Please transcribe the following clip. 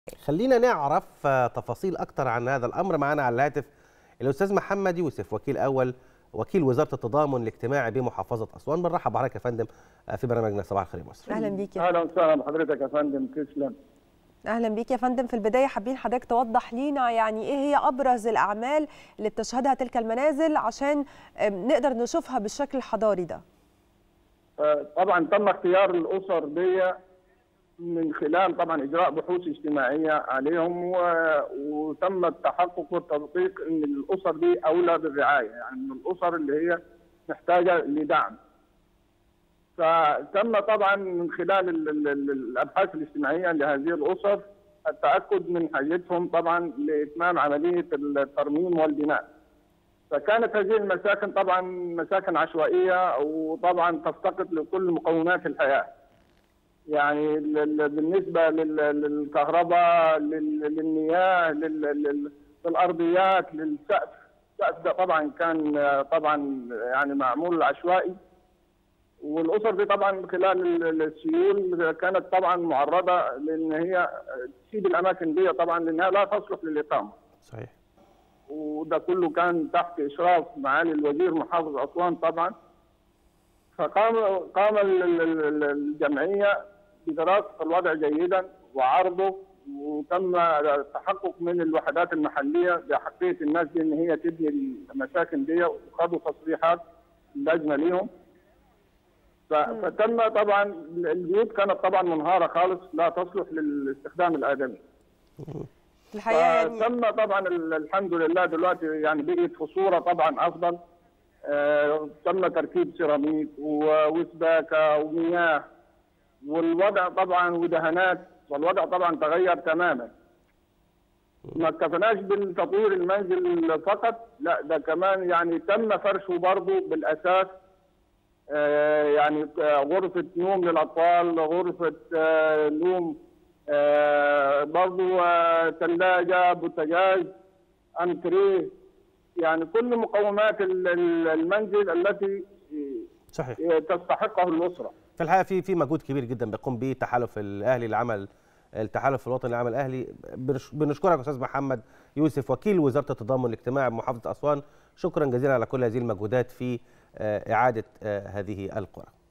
خلينا نعرف تفاصيل اكتر عن هذا الامر معنا على الهاتف الاستاذ محمد يوسف وكيل اول وكيل وزاره التضامن الاجتماعي بمحافظه اسوان بنرحب بحضرتك يا فندم في برنامجنا صباح الخير يا مصر اهلا بيك يا اهلا وسهلا بحضرتك يا فندم تسلم اهلا بيك يا فندم في البدايه حابين حضرتك توضح لينا يعني ايه هي ابرز الاعمال اللي بتشهدها تلك المنازل عشان نقدر نشوفها بالشكل الحضاري ده طبعا تم اختيار الاسر دي من خلال طبعا اجراء بحوث اجتماعيه عليهم و... وتم التحقق والتدقيق ان الاسر دي اولى بالرعايه يعني من الاسر اللي هي محتاجه لدعم. فتم طبعا من خلال ال... ال... ال... الابحاث الاجتماعيه لهذه الاسر التاكد من حاجتهم طبعا لاتمام عمليه الترميم والبناء. فكانت هذه المساكن طبعا مساكن عشوائيه وطبعا تفتقد لكل مقومات الحياه. يعني بالنسبه للكهرباء للمياه للارضيات للسقف السقف ده طبعا كان طبعا يعني معمول عشوائي والاسر دي طبعا خلال السيول كانت طبعا معرضه لان هي تسيب الاماكن دي طبعا لانها لا تصلح للاقامه. صحيح. وده كله كان تحت اشراف معالي الوزير محافظ اسوان طبعا. فقام قام الجمعيه بدراسه الوضع جيدا وعرضه وتم التحقق من الوحدات المحليه باحقيه الناس دي ان هي تبني المساكن دي وخدوا تصريحات اللجنه ليهم فتم طبعا البيوت كانت طبعا منهاره خالص لا تصلح للاستخدام الادمي. الحقيقه يعني تم طبعا الحمد لله دلوقتي يعني بقيت في صوره طبعا افضل آه تم تركيب سيراميك وسباكه ومياه والوضع طبعا ودهانات والوضع طبعا تغير تماما ما اكتفناش بالتطوير المنزل فقط لا ده كمان يعني تم فرشه برضه بالاساس آه يعني غرفه نوم للاطفال غرفه آه نوم آه برضه ثلاجه بوتاجاز انتريه يعني كل مقومات المنزل التي صحيح تستحقه الاسره في الحقيقه في في مجهود كبير جدا بيقوم به التحالف الاهلي لعمل التحالف الوطني للعمل الاهلي بنشكرك استاذ محمد يوسف وكيل وزاره التضامن الاجتماعي بمحافظه اسوان شكرا جزيلا على كل هذه المجهودات في اعاده هذه القرى